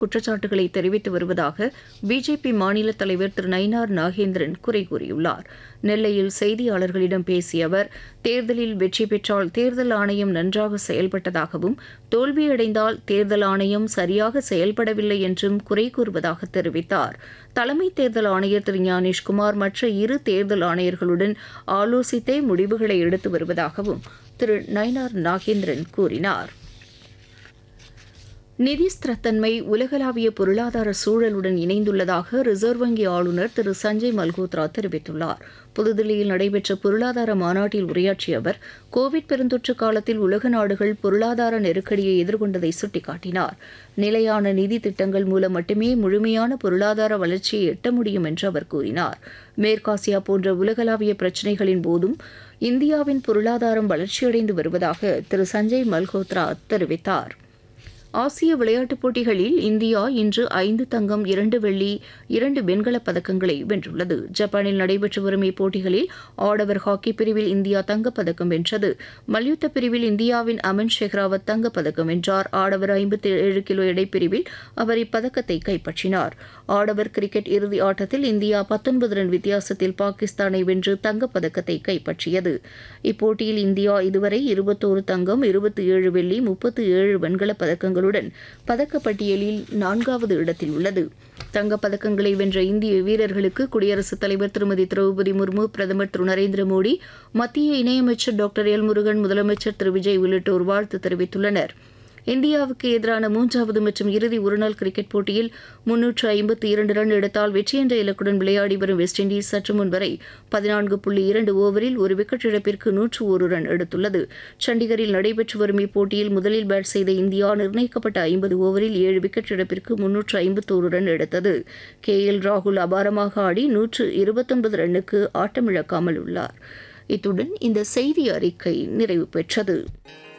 குற்றச்சாட்டுகளை தெரிவித்து வருவதாக பிஜேபி மாநில தலைவர் திரு நயினார் நாகேந்திரன் குறை கூறியுள்ளார் நெல்லையில் செய்தியாளர்களிடம் பேசிய அவர் தேர்தலில் வெற்றி பெற்றால் தேர்தல் ஆணையம் நன்றாக செயல்பட்டதாகவும் தோல்வியடைந்தால் தேர்தல் ஆணையம் சரியாக செயல்படவில்லை என்றும் குறை கூறுவதாக தெரிவித்தார் தலைமை தேர்தல் ஆணையர் திரு ஞானேஷ்குமார் மற்ற இரு தேர்தல் ஆணையர்களுடன் ஆலோசித்தே முடிவுகளை எடுத்து வருவதாகவும் திரு நயினார் நாகேந்திரன் கூறினார் நிதி ஸ்திரத்தன்மை உலகளாவிய பொருளாதார சூழலுடன் இணைந்துள்ளதாக ரிசர்வ் வங்கி ஆளுநர் திரு சஞ்சய் மல்கோத்ரா தெரிவித்துள்ளார் புதுதில்லியில் நடைபெற்ற பொருளாதார மாநாட்டில் உரையாற்றிய அவர் கோவிட் பெருந்தொற்று காலத்தில் உலக நாடுகள் பொருளாதார நெருக்கடியை எதிர்கொண்டதை சுட்டிக்காட்டினார் நிலையான நிதி திட்டங்கள் மூலம் மட்டுமே முழுமையான பொருளாதார வளர்ச்சியை எட்ட முடியும் என்று அவர் கூறினார் மேற்காசியா போன்ற உலகளாவிய பிரச்சினைகளின் போதும் இந்தியாவின் பொருளாதாரம் வளர்ச்சியடைந்து வருவதாக திரு சஞ்சய் மல்கோத்ரா தெரிவித்தார் ஆசிய விளையாட்டுப் போட்டிகளில் இந்தியா இன்று ஐந்து தங்கம் இரண்டு வெள்ளி இரண்டு வெண்கலப் பதக்கங்களை வென்றுள்ளது ஜப்பானில் நடைபெற்று வரும் இப்போட்டிகளில் ஆடவர் ஹாக்கி பிரிவில் இந்தியா தங்கப்பதக்கம் வென்றது மல்யுத்த பிரிவில் இந்தியாவின் அமன் ஷெஹ்ராவத் தங்கப்பதக்கம் வென்றார் ஆடவர் ஐம்பத்தி ஏழு கிலோ எடைப்பிரிவில் அவர் இப்பதக்கத்தை கைப்பற்றினார் ஆடவர் கிரிக்கெட் இறுதி ஆட்டத்தில் இந்தியா பத்தொன்பது ரன் வித்தியாசத்தில் பாகிஸ்தானை வென்று தங்கப்பதக்கத்தை கைப்பற்றியது இப்போட்டியில் இந்தியா இதுவரை இருபத்தோரு தங்கம் இருபத்தி ஏழு வெள்ளி முப்பத்தி ஏழு வெண்கலப் பதக்கங்கள் பதக்கங்களுடன் பதக்கப்பட்டியலில் நான்காவது இடத்தில் உள்ளது தங்கப் பதக்கங்களை வென்ற இந்திய வீரர்களுக்கு குடியரசுத் தலைவர் திருமதி திரௌபதி முர்மு பிரதமர் திரு நரேந்திர மோடி மத்திய இணையமைச்சர் டாக்டர் எல் முருகன் முதலமைச்சர் திரு விஜய் உள்ளிட்டோர் வாழ்த்து தெரிவித்துள்ளனர் இந்தியாவுக்கு எதிரான மூன்றாவது மற்றும் இறுதி ஒருநாள் கிரிக்கெட் போட்டியில் முன்னூற்று ஐம்பத்தி இரண்டு ரன் எடுத்தால் வெற்றி என்ற இலக்குடன் விளையாடி வரும் வெஸ்ட் இண்டீஸ் சற்று முன் வரை பதினான்கு புள்ளி இரண்டு ஓவரில் ஒரு விக்கெட் இழப்பிற்கு நூற்று ஒரு ரன் எடுத்துள்ளது சண்டிகரில் நடைபெற்று வரும் இப்போட்டியில் முதலில் பேட் செய்த இந்தியா நிர்ணயிக்கப்பட்ட ஐம்பது ஓவரில் ஏழு விக்கெட் இழப்பிற்கு முன்னூற்று ஐம்பத்தோரு ரன் எடுத்தது கே எல் ராகுல் அபாரமாக ஆடி நூற்று இருபத்தொன்பது ரன்னுக்கு ஆட்டமிழக்காமல் உள்ளார் இத்துடன் இந்த செய்தி அறிக்கை நிறைவு பெற்றது